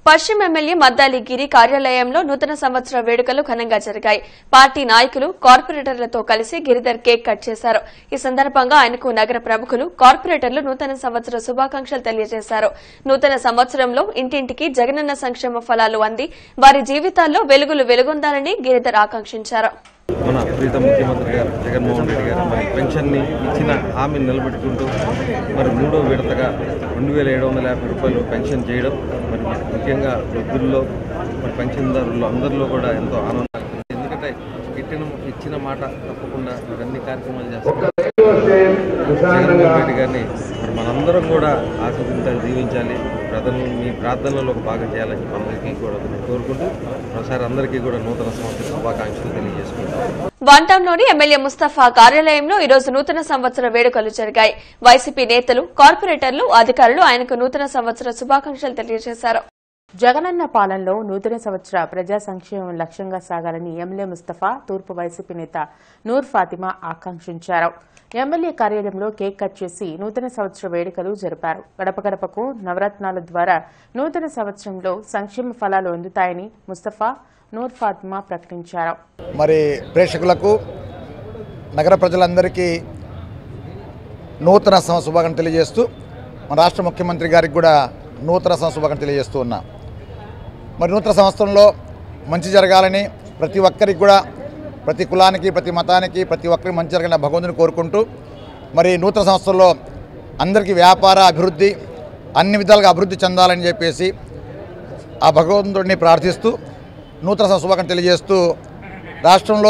పశ్చిమ ఎమ్మెల్యే మద్దాలి గిరి కార్యాలయంలో నూతన సంవత్సర వేడుకలు ఘనంగా జరిగాయి పార్టీ నాయకులు కార్పొరేటర్లతో కలిసి గిరిధర్ కేక్ కట్ చేశారు ఈ సందర్భంగా ఆయనకు నగర ప్రముఖులు కార్పొరేటర్లు నూతన సంవత్సర శుభాకాంక్షలు తెలియజేశారు నూతన సంవత్సరంలో ఇంటింటికి జగనన్న సంక్షేమ ఫలాలు అంది వారి జీవితాల్లో వెలుగులు వెలుగొందాలని గిరిధర్ ఆకాంక్షించారు మన ప్రీత ముఖ్యమంత్రి గారు జగన్మోహన్ రెడ్డి గారు మరి పెన్షన్ని ఇచ్చిన హామీని నిలబెట్టుకుంటూ మరి మూడో విడతగా రెండు వేల ఏడు వందల యాభై రూపాయలు పెన్షన్ చేయడం మరి ముఖ్యంగా వృద్ధుల్లో మరి పెన్షన్దారుల్లో అందరిలో కూడా ఎంతో ఆనందం ఎందుకంటే ఇచ్చిన ఇచ్చిన మాట తప్పకుండా మరి అన్ని కార్యక్రమాలు చేస్తారు జగన్మోహన్ రెడ్డి గారిని మరి మనందరం కూడా ఆశీర్వదించాలి దీవించాలి ప్రజలు మీ ప్రార్థనలో ఒక భాగం చేయాలని చెప్పి అందరికీ కూడా నేను కోరుకుంటూ ఒకసారి అందరికీ కూడా నూతన సంవత్సర శుభాకాంక్షలు తెలియజేసుకుంటాను వన్ టౌన్లోని ఎమ్మెల్యే ముస్తఫా కార్యాలయంలో ఈ రోజు నూతన సంవత్సర వేడుకలు జరిగాయి వైసీపీ నేతలు కార్పొరేటర్లు అధికారులు ఆయనకు నూతన సంవత్సర శుభాకాంక్షలు తెలియజేశారు జగనన్న పాలనలో నూతన సంవత్సర ప్రజా సంక్షేమం లక్ష్యంగా సాగాలని ఎమ్మెల్యే ముస్తఫా తూర్పు వైసీపీ నేత నూర్ ఫాతిమా ఆకాంక్షించారు ఎమ్మెల్యే కార్యాలయంలో కేక్ కట్ చేసి నూతన సంవత్సర వేడుకలు జరిపారు గడప గడపకు నవరత్నాల ద్వారా నూతన సంవత్సరంలో సంక్షేమ ఫలాలు అందుతాయని ముస్తఫా నూర్ ఫాతిమా ప్రకటించారు మరి ప్రేక్షకులకు నగర ప్రజలందరికీ నూతన సంవత్సర శుభాకాంక్షలు తెలియజేస్తూ మన రాష్ట్ర ముఖ్యమంత్రి గారికి కూడా నూతన సంవత్సర శుభాకాంక్షలు తెలియజేస్తూ ఉన్నా మరి నూతన సంవత్సరంలో మంచి జరగాలని ప్రతి ఒక్కరికి కూడా ప్రతి కులానికి ప్రతి మతానికి ప్రతి ఒక్కరికి మంచి జరగాలని భగవంతుని కోరుకుంటూ మరి నూతన సంవత్సరంలో అందరికీ వ్యాపార అభివృద్ధి అన్ని విధాలుగా అభివృద్ధి చెందాలని చెప్పేసి ఆ భగవంతుడిని ప్రార్థిస్తూ నూతన సంవత్సర శుభాకాంక్షలు తెలియజేస్తూ రాష్ట్రంలో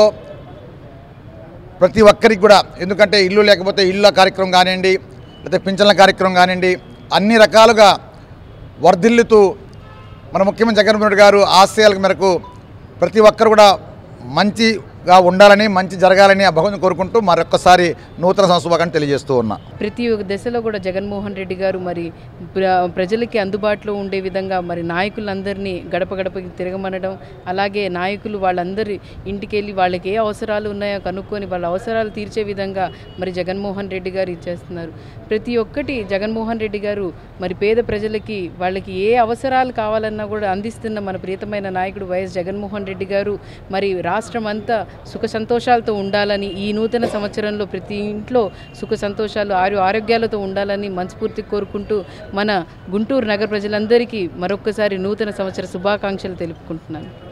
ప్రతి ఒక్కరికి కూడా ఎందుకంటే ఇల్లు లేకపోతే ఇళ్ళ కార్యక్రమం కానివ్వండి లేకపోతే పింఛన్ల కార్యక్రమం కానివ్వండి అన్ని రకాలుగా వర్ధిల్లుతూ మన ముఖ్యమంత్రి జగన్మోహన్ రెడ్డి గారు ఆశయాల మేరకు ప్రతి ఒక్కరు కూడా మంచిగా ఉండాలని మంచి జరగాలని ఆ భగవంతుని కోరుకుంటూ మరొక్కసారి నూతన సంవత్సర శుభాకాంక్షలు తెలియజేస్తూ ఉన్నా ప్రతి ఒక్క దశలో కూడా జగన్మోహన్ రెడ్డి గారు మరి ప్ర- ప్రజలకి అందుబాటులో ఉండే విధంగా మరి నాయకులందరినీ గడప గడపకి తిరగమనడం అలాగే నాయకులు వాళ్ళందరి ఇంటికి వెళ్ళి వాళ్ళకి ఏ అవసరాలు ఉన్నాయో కనుక్కొని వాళ్ళ అవసరాలు తీర్చే విధంగా మరి జగన్మోహన్ రెడ్డి గారు ఇచ్చేస్తున్నారు ప్రతి ఒక్కటి జగన్మోహన్ రెడ్డి గారు మరి పేద ప్రజలకి వాళ్ళకి ఏ అవసరాలు కావాలన్నా కూడా అందిస్తున్న మన ప్రియతమైన నాయకుడు వైఎస్ జగన్మోహన్ రెడ్డి గారు మరి రాష్ట్రం అంతా సుఖ సంతోషాలతో ఉండాలని ఈ నూతన సంవత్సరంలో ప్రతి ఇంట్లో సుఖ సంతోషాలు ఆరు ఆరోగ్యాలతో ఉండాలని మనస్ఫూర్తి కోరుకుంటూ మన గుంటూరు నగర ప్రజలందరికీ మరొక్కసారి నూతన సంవత్సర శుభాకాంక్షలు తెలుపుకుంటున్నాను